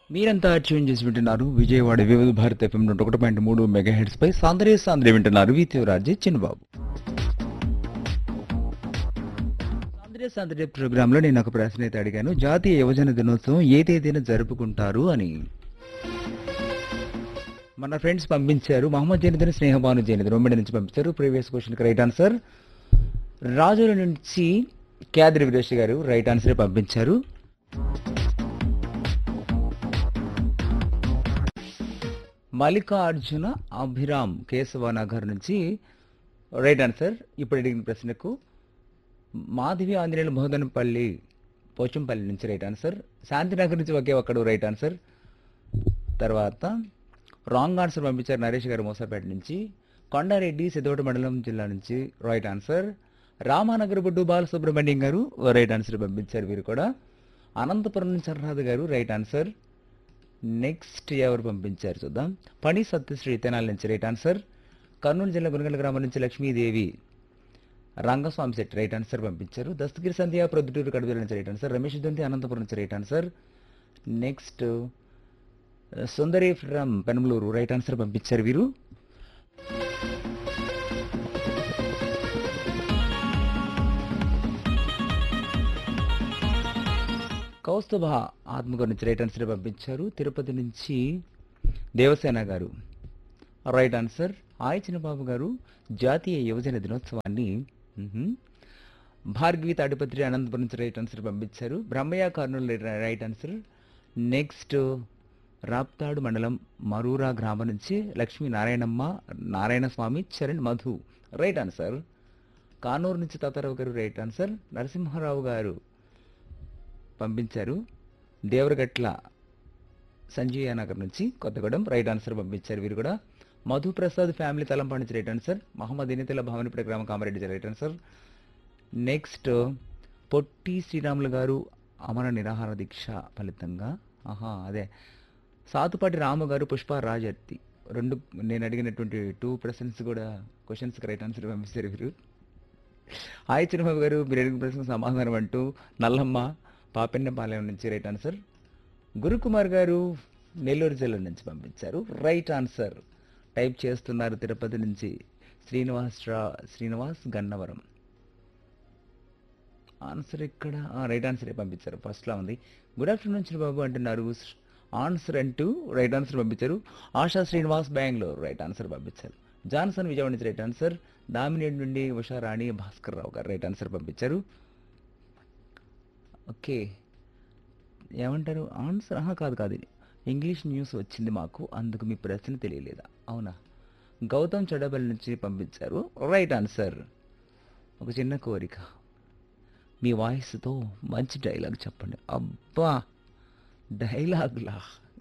మీరంతా ట్యూన్ చేసి వింటున్నారు విజయవాడ వివిధ భారత్ ఎఫ్ఎం నూట ఒకటి పాయింట్ మూడు మెగా హెడ్స్ పై సాంద్రే సాంద్రే వింటున్నారు విత్యవరాజే చిన్నబాబు సాంద్రే సాంద్రే ప్రోగ్రామ్ లో నేను ఒక ప్రశ్న అయితే అడిగాను జాతీయ యువజన దినోత్సవం ఏ తేదీన జరుపుకుంటారు అని మన ఫ్రెండ్స్ పంపించారు మహమ్మద్ జనిదని స్నేహబాను జనిదని రొమ్మిడి నుంచి పంపించారు ప్రీవియస్ క్వశ్చన్ రైట్ ఆన్సర్ రాజుల నుంచి క్యాద్రి వీరేష్ గారు రైట్ ఆన్సర్ పంపించారు మల్లికార్జున అభిరామ్ కేశవ నగర్ నుంచి రైట్ ఆన్సర్ ఇప్పుడు అడిగిన ప్రశ్నకు మాధవి ఆంజనేయులు బోధనపల్లి పోచంపల్లి నుంచి రైట్ ఆన్సర్ శాంతినగర్ నుంచి ఒకే ఒక్కడు రైట్ ఆన్సర్ తర్వాత రాంగ్ ఆన్సర్ పంపించారు నరేష్ గారు మోసాపేట నుంచి కొండారెడ్డి సిద్ధోట మండలం జిల్లా నుంచి right answer Ramanagar Boddu Balasubrahmanyam garu right answer పంపించారు వీరు కూడా అనంతపురం నుంచి సర్రాధ గారు రైట్ ఆన్సర్ నెక్స్ట్ ఎవరు పంపించారు చూద్దాం పని సత్యశ్రీ తెనాలి నుంచి రైట్ ఆన్సర్ కర్నూలు జిల్లా గునగల గ్రామం నుంచి Lakshmidevi Rangaswamy set right answer పంపించారు దస్తగిరి సంధ్య ప్రొద్దుటూరు కడుదల నుంచి రైట్ ఆన్సర్ రమేష్ దంతి అనంతపురం నుంచి right answer next Sundari from Penamaluru right answer పంపించారు వీరు కౌస్తుభ ఆత్మగారి నుంచి రైట్ ఆన్సర్ పంపించారు తిరుపతి నుంచి దేవసేన గారు రైట్ ఆన్సర్ ఆయ చిన్నబాబు గారు జాతీయ యువజన దినోత్సవాన్ని మ్హూ. భార్గవి తాడిపత్రి అనంతపురం నుంచి రైట్ ఆన్సర్ పంపించారు Brahmaiah Kurnool right- right answer next Raptadu మండలం మరూరా గ్రామం నుంచి లక్ష్మీ నారాయణమ్మ నారాయణ స్వామి చరణ్ మధు రైట్ ఆన్సర్ కానూరు నుంచి తాతారావు గారు రైట్ ఆన్సర్ నరసింహారావు గారు పంపించారు దేవరగట్ల సంజీవ నగర్ నుంచి కొత్తగూడెం రైట్ ఆన్సర్ పంపించారు వీరు కూడా మధు ప్రసాద్ ఫ్యామిలీ తలంపాడు నుంచి రైట్ ఆన్సర్ మహమ్మద్ ఇనితల భవనిపేట గ్రామ Kamareddy right answer next Potti Sriramulu garu అమర నిరాహార దీక్ష ఫలితంగా ఆహా అదే సాతుపాటి రాము గారు పుష్ప రాజర్తి రెండు నేను అడిగినటువంటి టూ ప్రశ్నస్ కూడా క్వశ్చన్స్కి రైట్ ఆన్సర్ పంపించారు వీరు హాయ్ చిరుబాబు గారు మీరు అడిగిన ప్రశ్నకు సమాధానం అంటూ నల్లమ్మ పాపెన్నపాలెం నుంచి రైట్ ఆన్సర్ గురుకుమార్ గారు నెల్లూరు జిల్లా నుంచి పంపించారు రైట్ ఆన్సర్ టైప్ చేస్తున్నారు తిరుపతి నుంచి శ్రీనివాస్ రా శ్రీనివాస్ గన్నవరం ఆన్సర్ ఇక్కడ రైట్ ఆన్సర్ పంపించారు ఫస్ట్లో ఉంది గుడ్ ఆఫ్టర్నూన్ చిరుబాబు అంటున్నారు ఆన్సర్ అంటూ రైట్ ఆన్సర్ పంపించారు ఆశా శ్రీనివాస్ బెంగళూరు రైట్ ఆన్సర్ పంపించారు జాన్సన్ విజయవాడ నుంచి రైట్ ఆన్సర్ డామినేట్ నుండి ఉషారాణి భాస్కర్ రావు గారు రైట్ ఆన్సర్ పంపించారు ఓకే ఏమంటారు ఆన్సర్ ఆహా కాదు కాదు ఇది ఇంగ్లీష్ న్యూస్ వచ్చింది మాకు అందుకు మీ ప్రశ్న తెలియలేదా అవునా గౌతమ్ చడబల్ నుంచి పంపించారు రైట్ ఆన్సర్ ఒక చిన్న కోరిక మీ వాయిస్తో మంచి డైలాగ్ చెప్పండి అబ్బా డైలాగులా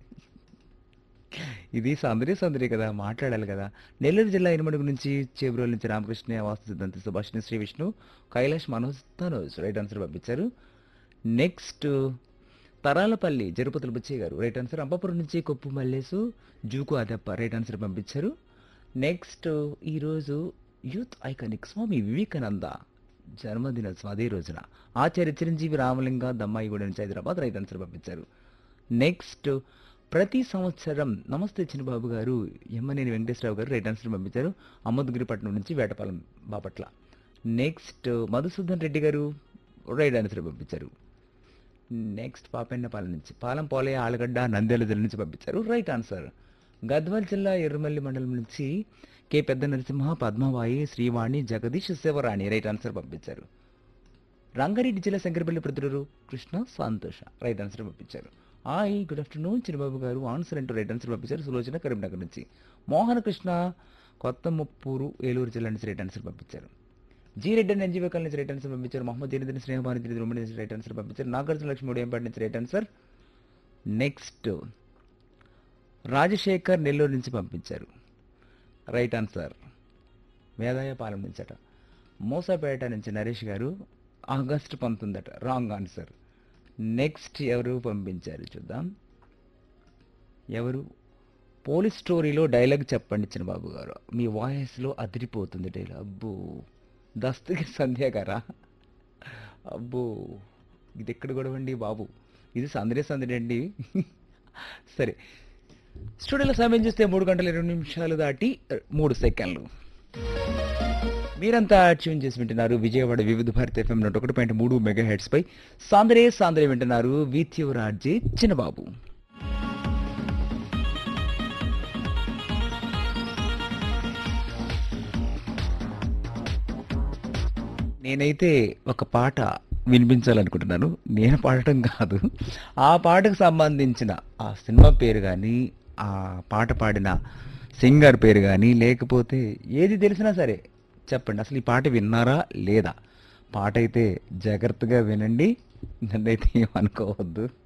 ఇది సందడి సందడి కదా మాట్లాడాలి కదా నెల్లూరు జిల్లా ఇనుమడుగు నుంచి చేబ్రోల్ నుంచి రామకృష్ణ వాస్తు సిద్ధాంతి సుభాషిణి శ్రీ విష్ణు కైలాష్ మనోజ్ తనోజ్ రైట్ ఆన్సర్ పంపించారు next Taralapalli Jarupatula Bucchaiah garu right answer Ambapuram నుంచి కొప్పు మల్లేసు జూకు అదప్ప రైట్ ఆన్సర్ పంపించారు నెక్స్ట్ ఈరోజు యూత్ ఐకానిక్ స్వామి వివేకానంద జన్మదినోత్సవం అదే రోజున ఆచార్య చిరంజీవి రామలింగ దమ్మాయిగూడ నుంచి హైదరాబాద్ రైట్ ఆన్సర్ పంపించారు నెక్స్ట్ ప్రతి సంవత్సరం నమస్తే చిన్నబాబు గారు ఎమ్మనేని వెంకటేశ్వరరావు గారు రైట్ ఆన్సర్ పంపించారు అమ్మద్గిరిపట్నం నుంచి Vetapalem Bapatla next Madhusudan Reddy garu right answer పంపించారు నెక్స్ట్ పాపెన్నపాలెం నుంచి పాలెం పోలే ఆలగడ్డ నంద్యాల జిల్లా నుంచి పంపించారు రైట్ ఆన్సర్ గద్వాల్ జిల్లా ఎర్రమల్లి మండలం నుంచి కె పెద్ద నరసింహ పద్మవాయి శ్రీవాణి జగదీష్ శివరాణి రైట్ ఆన్సర్ పంపించారు రంగారెడ్డి జిల్లా శంకరపల్లి ప్రతిరూరు కృష్ణ సంతోష రైట్ ఆన్సర్ పంపించారు hi good afternoon Chirubabu garu answer అంటూ రైట్ ఆన్సర్ పంపించారు సులోచన కరీంనగర్ నుంచి మోహన కృష్ణ కొత్త ముప్పూరు ఏలూరు జిల్లా నుంచి రైట్ ఆన్సర్ పంపించారు జీ రెడ్డి అని ఎన్జీవో కాలనీ నుంచి రైట్ ఆన్సర్ పంపించారు మహమ్మద్ జనీదిని స్నేహభాని తిరిగి రొమ్మిడి నుంచి రైట్ ఆన్సర్ పంపించారు నాగార్జున లక్ష్మి ఉదయంపాటి నుంచి right answer next Rajasekhar Nellore నుంచి పంపించారు రైట్ ఆన్సర్ వేదాయపాలెం నుంచి అట మోసపేట నుంచి నరేష్ గారు ఆగస్టు పంతొమ్మిది అట రాంగ్ ఆన్సర్ నెక్స్ట్ ఎవరు పంపించారు చూద్దాం ఎవరు పోలీస్ స్టోరీలో డైలాగ్ చెప్పండి చిన్నబాబు గారు మీ వాయిస్లో అదిరిపోతుంది డైలాగ్ అబ్బో దస్తగిరి సంధ్య గారా అబ్బో ఇది ఎక్కడ గొడవండి బాబు ఇది సందడి సందడి అండి సరే స్టూడియోలో సమయం చూస్తే మూడు గంటల ఇరవై నిమిషాలు దాటి అ, మూడు సెకండ్లు మీరంతా ట్యూన్ చేసి వింటున్నారు విజయవాడ వివిధ భారతి ఎఫ్ఎం నూట ఒకటి పాయింట్ మూడు మెగా హెడ్స్ పై సాందరే సాందరే వింటున్నారు వీత్యువరాజే చిన్నబాబు నేనైతే ఒక పాట వినిపించాలనుకుంటున్నాను నేను పాడటం కాదు ఆ పాటకు సంబంధించిన ఆ సినిమా పేరు కానీ ఆ పాట పాడిన సింగర్ పేరు కానీ లేకపోతే ఏది తెలిసినా సరే చెప్పండి అసలు ఈ పాట విన్నారా లేదా పాట అయితే జాగ్రత్తగా వినండి నన్నైతే ఏమనుకోవద్దు